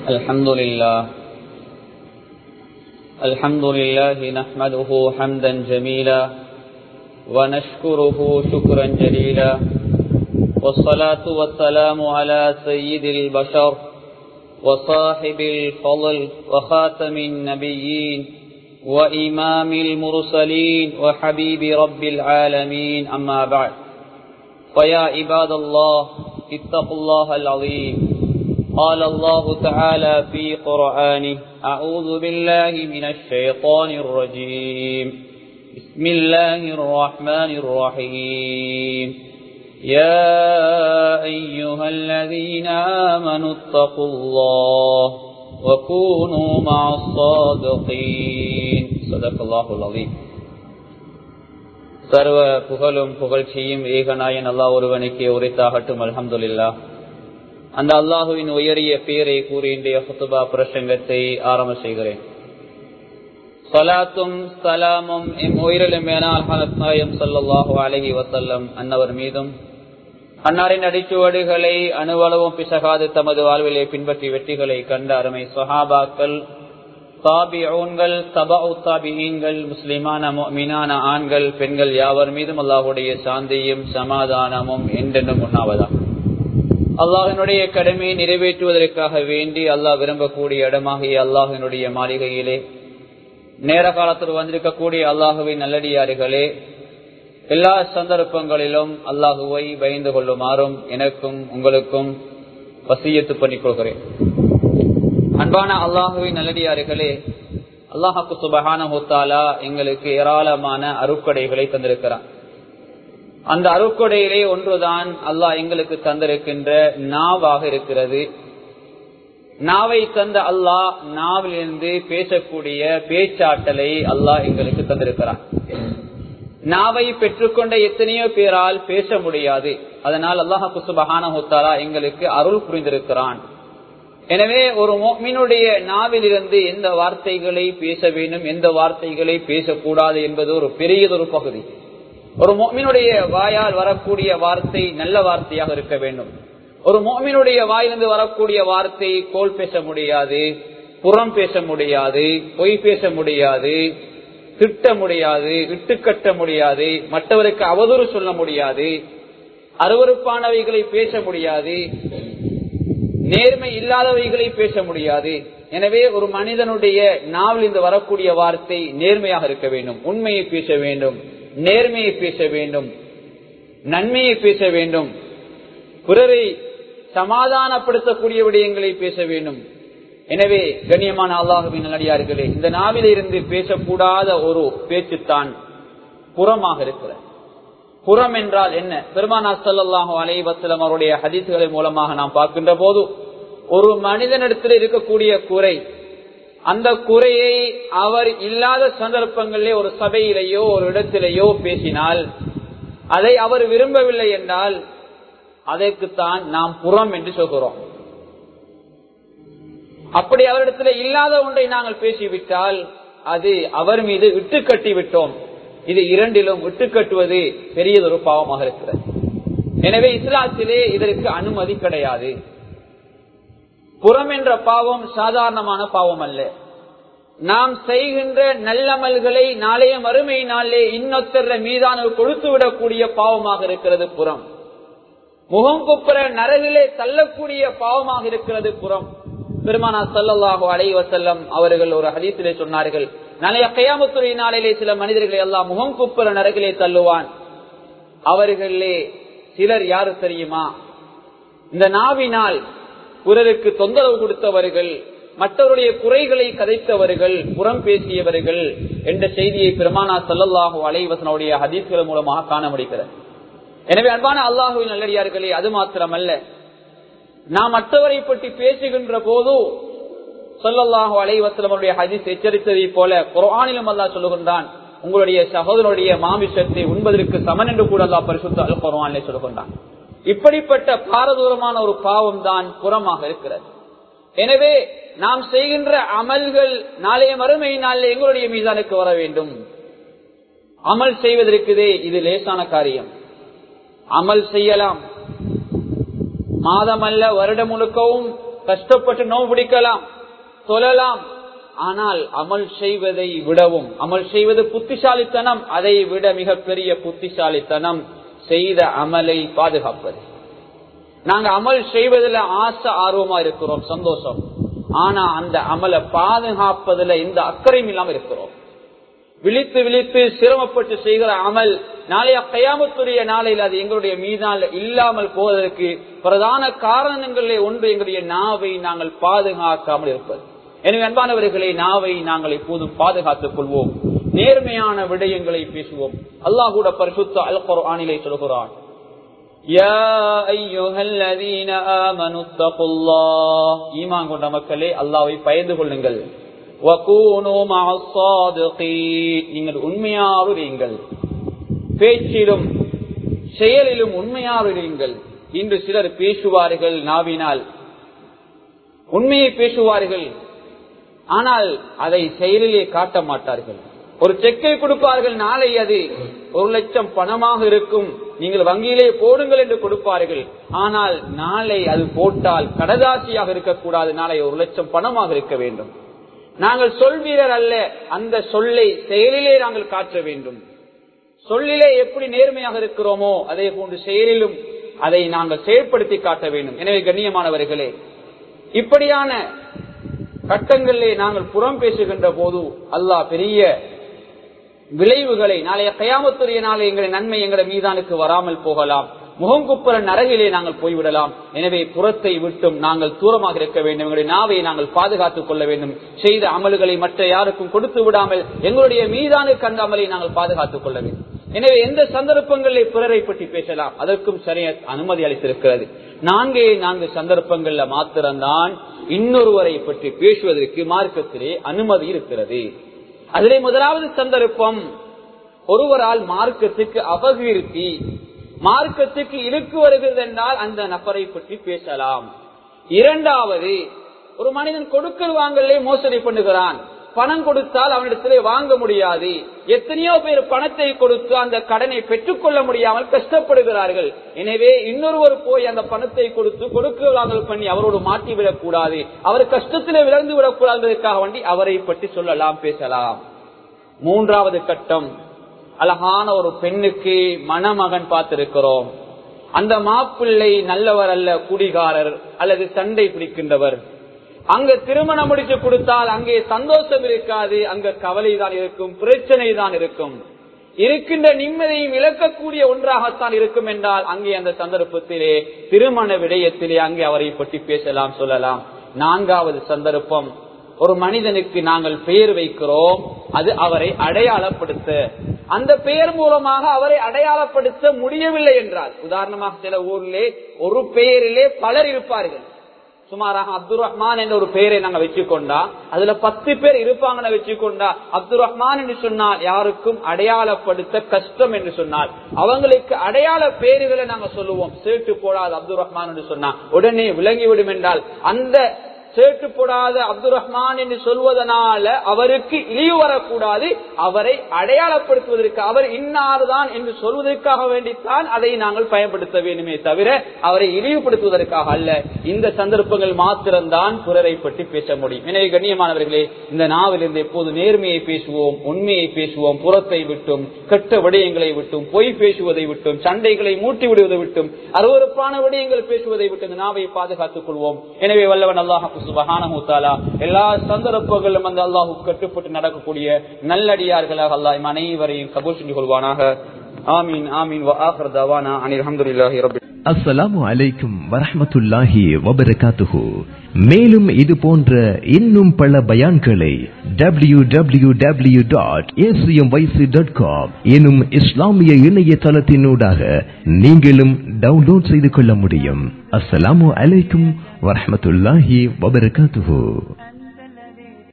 الحمد لله الحمد لله نحمده حمدا جميلا ونشكره شكرا جليلا والصلاة والسلام على سيد البشر وصاحب الفضل وخاتم النبيين وإمام المرسلين وحبيب رب العالمين أما بعد فيا عباد الله اتقوا الله العظيم قال الله تعالى في قرآنه أعوذ بالله من الشيطان الرجيم بسم الله الرحمن الرحيم يا أيها الذين آمنوا اتقوا الله وكونوا مع الصادقين صدق الله العظيم சர்வ புகழும் புகழ்ச்சியும் ஏகநாயன் அல்லாஹ் ஒருவனுக்கே உரைத்தாகட்டும் அல்ஹம்துலில்லா அந்த அல்லாஹுவின் உயரிய பேரை கூறி இன்றைய ஹுத்துபா பிரசங்கத்தை ஆரம்ப செய்கிறேன் சலாத்தும் சலாமும் எம் உயிரிலும் மேனாயம் சல்லாஹூ அலஹி வசல்லம் அன்னவர் மீதும் அன்னாரின் அடிச்சுவடுகளை அணுவளவும் பிசகாது தமது வாழ்விலே பின்பற்றி வெற்றிகளை கண்ட அருமை சொஹாபாக்கள் தாபிஊன்கள் தபா தாபிஹீன்கள் முஸ்லிமான மீனான ஆண்கள் பெண்கள் யாவர் மீதும் அல்லாஹுடைய சாந்தியும் சமாதானமும் என்றென்றும் உண்ணாவதாம் அல்லாஹினுடைய கடமையை நிறைவேற்றுவதற்காக வேண்டி அல்லாஹ் விரும்பக்கூடிய இடமாகிய அல்லாஹினுடைய மாளிகையிலே நேர காலத்தில் வந்திருக்கக்கூடிய அல்லாஹுவின் நல்லடியாறுகளே எல்லா சந்தர்ப்பங்களிலும் அல்லாஹுவை பயந்து கொள்ளுமாறும் எனக்கும் உங்களுக்கும் வசியத்து பண்ணிக் கொள்கிறேன் அன்பான அல்லாஹுவின் நல்லடியாறுகளே அல்லாஹாக்கு சுபகான ஹூத்தாலா எங்களுக்கு ஏராளமான அருக்கடைகளை தந்திருக்கிறான் அந்த அருக்கொடையிலே ஒன்றுதான் அல்லாஹ் எங்களுக்கு தந்திருக்கின்ற நாவாக இருக்கிறது நாவை தந்த அல்லாஹ் நாவிலிருந்து பேசக்கூடிய பேச்சாட்டலை அல்லாஹ் எங்களுக்கு தந்திருக்கிறான் நாவை பெற்றுக்கொண்ட எத்தனையோ பேரால் பேச முடியாது அதனால் அல்லாஹ் குசுபகான ஹுத்தாலா எங்களுக்கு அருள் புரிந்திருக்கிறான் எனவே ஒரு மீனுடைய நாவிலிருந்து எந்த வார்த்தைகளை பேச வேண்டும் எந்த வார்த்தைகளை பேசக்கூடாது என்பது ஒரு பெரியதொரு பகுதி ஒரு மோமினுடைய வாயால் வரக்கூடிய வார்த்தை நல்ல வார்த்தையாக இருக்க வேண்டும் ஒரு மோமினுடைய வாயிலிருந்து வரக்கூடிய வார்த்தை கோல் பேச முடியாது புறம் பேச முடியாது பொய் பேச முடியாது திட்ட முடியாது இட்டுக்கட்ட முடியாது மற்றவருக்கு அவதூறு சொல்ல முடியாது அருவறுப்பானவைகளை பேச முடியாது நேர்மை இல்லாதவைகளை பேச முடியாது எனவே ஒரு மனிதனுடைய நாவில் இருந்து வரக்கூடிய வார்த்தை நேர்மையாக இருக்க வேண்டும் உண்மையை பேச வேண்டும் நேர்மையை பேச வேண்டும் நன்மையை பேச வேண்டும் பிறரை சமாதானப்படுத்தக்கூடிய விடயங்களை பேச வேண்டும் எனவே கண்ணியமான அல்லாஹுவின் நல்லடியார்களே இந்த நாவில இருந்து பேசக்கூடாத ஒரு பேச்சுத்தான் புறமாக இருக்கிற புறம் என்றால் என்ன பெருமானா சல்லாஹூ அலைவசலம் அவருடைய ஹதீசுகளின் மூலமாக நாம் பார்க்கின்ற போது ஒரு மனிதனிடத்தில் இருக்கக்கூடிய குறை அந்த குறையை அவர் இல்லாத சந்தர்ப்பங்களிலே ஒரு சபையிலேயோ ஒரு இடத்திலேயோ பேசினால் அதை அவர் விரும்பவில்லை என்றால் அதற்குத்தான் நாம் புறம் என்று சொல்கிறோம் அப்படி அவரிடத்தில் இல்லாத ஒன்றை நாங்கள் பேசிவிட்டால் அது அவர் மீது விட்டு கட்டி விட்டோம் இது இரண்டிலும் விட்டு கட்டுவது பெரியதொரு பாவமாக இருக்கிறது எனவே இஸ்லாத்திலே இதற்கு அனுமதி கிடையாது புறம் என்ற பாவம் சாதாரணமான பாவம் அல்ல நாம் செய்கின்ற நல்லமல்களை நாளைய மறுமை நாளே இன்னொத்தர மீதான கொடுத்து விடக்கூடிய பாவமாக இருக்கிறது புறம் முகம் குப்புற நரகிலே தள்ளக்கூடிய பாவமாக இருக்கிறது புறம் பெருமானா சல்லாஹூ அலைவசல்லம் அவர்கள் ஒரு ஹதீசிலே சொன்னார்கள் நாளைய கையாமத்துறை நாளிலே சில மனிதர்களை எல்லாம் முகம் குப்புற நரகிலே தள்ளுவான் அவர்களே சிலர் யாரு தெரியுமா இந்த நாவினால் பிறருக்கு தொந்தரவு கொடுத்தவர்கள் மற்றவருடைய குறைகளை கதைத்தவர்கள் புறம் பேசியவர்கள் என்ற செய்தியை பெருமானா சல்லல்லாஹு அலைவசனுடைய ஹதீஸ்கள் மூலமாக காண முடிகிறது எனவே அன்பான அல்லாஹுவின் நல்லடியார்களே அது மாத்திரமல்ல நாம் மற்றவரை பற்றி பேசுகின்ற போது சொல்லல்லாஹு அலைவசலமுடைய ஹதீஸ் எச்சரித்ததை போல குரானிலும் அல்லா சொல்லுகின்றான் உங்களுடைய சகோதரனுடைய மாமிசத்தை உண்பதற்கு சமன் என்று கூட அல்லா பரிசுத்த அல் குரானிலே சொல்லுகின்றான் இப்படிப்பட்ட பாரதூரமான ஒரு பாவம் தான் புறமாக இருக்கிறது எனவே நாம் செய்கின்ற அமல்கள் நாளைய மறுமை நாளில் எங்களுடைய மீதானுக்கு வர வேண்டும் அமல் செய்வதற்குதே இது லேசான காரியம் அமல் செய்யலாம் மாதம் அல்ல வருடம் முழுக்கவும் கஷ்டப்பட்டு நோவு பிடிக்கலாம் தொழலாம் ஆனால் அமல் செய்வதை விடவும் அமல் செய்வது புத்திசாலித்தனம் அதை விட மிகப்பெரிய புத்திசாலித்தனம் செய்த அமலை பாதுகாப்பது நாங்க அமல் செய்வதில் ஆசை ஆர்வமா இருக்கிறோம் சந்தோஷம் ஆனா அந்த அமலை பாதுகாப்பதில் எந்த அக்கறையும் இல்லாம இருக்கிறோம் விழித்து விழித்து சிரமப்பட்டு செய்கிற அமல் நாளைய கயாமத்துடைய நாளையில் அது எங்களுடைய மீதால் இல்லாமல் போவதற்கு பிரதான காரணங்களே ஒன்று எங்களுடைய நாவை நாங்கள் பாதுகாக்காமல் இருப்பது எனவே அன்பானவர்களை நாவை நாங்கள் எப்போதும் பாதுகாத்துக் கொள்வோம் நேர்மையான விடயங்களை பேசுவோம் அல்லாஹ் கூட பரிசுத்த அல் குர்ஆனிலே சொல்கிறான் يا أيها الذين آمنوا اتقوا الله ஈமான் கொண்ட மக்களே அல்லாஹ்வை பயந்து கொள்ளுங்கள் وكونوا مع الصادقين நீங்கள் உண்மையாருங்கள் பேச்சிலும் செயலிலும் உண்மையாருங்கள் இன்று சிலர் பேசுவார்கள் நாவினால் உண்மையை பேசுவார்கள் ஆனால் அதை செயலிலே காட்ட மாட்டார்கள் ஒரு செக்கை கொடுப்பார்கள் நாளை அது ஒரு லட்சம் பணமாக இருக்கும் நீங்கள் வங்கியிலே போடுங்கள் என்று கொடுப்பார்கள் ஆனால் நாளை அது போட்டால் கடதாசியாக இருக்கக்கூடாது நாளை ஒரு லட்சம் பணமாக இருக்க வேண்டும் நாங்கள் சொல்வீரர் அல்ல அந்த சொல்லை செயலிலே நாங்கள் காட்ட வேண்டும் சொல்லிலே எப்படி நேர்மையாக இருக்கிறோமோ அதே போன்று செயலிலும் அதை நாங்கள் செயல்படுத்தி காட்ட வேண்டும் எனவே கண்ணியமானவர்களே இப்படியான கட்டங்களிலே நாங்கள் புறம் பேசுகின்ற போது அல்லாஹ் பெரிய விளைவுகளை நாளைய கயாமத்துடைய நாளை எங்களை நன்மை எங்களை மீதானுக்கு வராமல் போகலாம் முகங்குப்புற நரகிலே நாங்கள் போய்விடலாம் எனவே புறத்தை விட்டும் நாங்கள் தூரமாக இருக்க வேண்டும் எங்களுடைய நாவை நாங்கள் பாதுகாத்துக் கொள்ள வேண்டும் செய்த அமல்களை மற்ற யாருக்கும் கொடுத்து விடாமல் எங்களுடைய மீதானுக்கு அந்த அமலை நாங்கள் பாதுகாத்துக் கொள்ள வேண்டும் எனவே எந்த சந்தர்ப்பங்களில் பிறரை பற்றி பேசலாம் அதற்கும் சரியா அனுமதி அளித்திருக்கிறது நான்கே நான்கு சந்தர்ப்பங்கள்ல மாத்திரம்தான் இன்னொருவரை பற்றி பேசுவதற்கு மார்க்கத்திலே அனுமதி இருக்கிறது அதிலே முதலாவது சந்தர்ப்பம் ஒருவரால் மார்க்கத்துக்கு அபகீர்த்தி மார்க்கத்துக்கு இழுக்கு வருகிறது என்றால் அந்த நபரை பற்றி பேசலாம் இரண்டாவது ஒரு மனிதன் கொடுக்கல் வாங்கலே மோசடி பண்ணுகிறான் பணம் கொடுத்தால் அவனிடத்திலே வாங்க முடியாது எத்தனையோ பேர் பணத்தை கொடுத்து அந்த கடனை பெற்றுக்கொள்ள முடியாமல் கஷ்டப்படுகிறார்கள் எனவே இன்னொருவர் போய் அந்த பணத்தை கொடுத்து கொடுக்கல் வாங்கல் பண்ணி அவரோடு மாட்டிவிடக் கூடாது அவர் கஷ்டத்திலே விளந்து விடக்கூடாதுக்காக வேண்டி அவரை பற்றி சொல்லலாம் பேசலாம் மூன்றாவது கட்டம் அழகான ஒரு பெண்ணுக்கு மணமகன் பார்த்திருக்கிறோம் அந்த மாப்பிள்ளை நல்லவர் அல்ல குடிகாரர் அல்லது சண்டை பிடிக்கின்றவர் அங்க திருமணம் முடிச்சு கொடுத்தால் அங்கே சந்தோஷம் இருக்காது அங்க கவலை தான் இருக்கும் பிரச்சனை தான் இருக்கும் இருக்கின்ற நிம்மதியும் இழக்கக்கூடிய ஒன்றாகத்தான் இருக்கும் என்றால் அங்கே அந்த சந்தர்ப்பத்திலே திருமண விடயத்திலே அங்கே அவரை பற்றி பேசலாம் சொல்லலாம் நான்காவது சந்தர்ப்பம் ஒரு மனிதனுக்கு நாங்கள் பெயர் வைக்கிறோம் அது அவரை அடையாளப்படுத்த அந்த பெயர் மூலமாக அவரை அடையாளப்படுத்த முடியவில்லை என்றால் உதாரணமாக சில ஊரிலே ஒரு பெயரிலே பலர் இருப்பார்கள் சுமாராக அப்துல் ரஹ்மான் என்ற ஒரு பெயரை நாங்க வச்சுக்கொண்டா அதுல பத்து பேர் இருப்பாங்கன்னு வச்சுக்கொண்டா அப்துல் ரஹ்மான் என்று சொன்னால் யாருக்கும் அடையாளப்படுத்த கஷ்டம் என்று சொன்னால் அவங்களுக்கு அடையாள பெயர்களை நாங்க சொல்லுவோம் சேட்டு போடாத அப்துல் ரஹ்மான் என்று சொன்னா உடனே விளங்கிவிடும் என்றால் அந்த சேட்டு போடாத அப்துல் ரஹ்மான் என்று சொல்வதனால அவருக்கு இழிவு வரக்கூடாது அவரை அடையாளப்படுத்துவதற்கு அவர் இன்னார்தான் என்று சொல்வதற்காக வேண்டித்தான் அதை நாங்கள் பயன்படுத்த வேண்டுமே தவிர அவரை இழிவுபடுத்துவதற்காக அல்ல இந்த சந்தர்ப்பங்கள் மாத்திரம்தான் பிறரை பற்றி பேச முடியும் எனவே கண்ணியமானவர்களே இந்த நாவிலிருந்து எப்போது நேர்மையை பேசுவோம் உண்மையை பேசுவோம் புறத்தை விட்டும் கெட்ட விடயங்களை விட்டும் பொய் பேசுவதை விட்டும் சண்டைகளை மூட்டி விடுவதை விட்டும் அருவறுப்பான விடயங்கள் பேசுவதை விட்டு இந்த நாவை பாதுகாத்துக் கொள்வோம் எனவே வல்லவன் அல்லாஹ் சுபஹானஹூத்தாலா எல்லா சந்தர்ப்பங்களும் அந்த அல்லாஹு கட்டுப்பட்டு நடக்கக்கூடிய நல்லடியார்களாக அல்லாஹ் அனைவரையும் கபூல் செஞ்சு கொள்வானாக ஆமீன் ஆமீன் وآخر دعوانا عن الحمد لله رب அஸ்ஸலாமு அலைக்கும் வரஹ்மத்துல்லாஹி வபரகாத்துஹு மேலும் இது போன்ற இன்னும் பல பயான்களை W W W dot dot com எனும் இஸ்லாமிய இணையதளத்தினூடாக நீங்களும் டவுன்லோட் செய்து கொள்ள முடியும் அஸ்ஸலாமு அலைக்கும் வரஹ்மத்துல்லாஹி வபரகாத்துஹு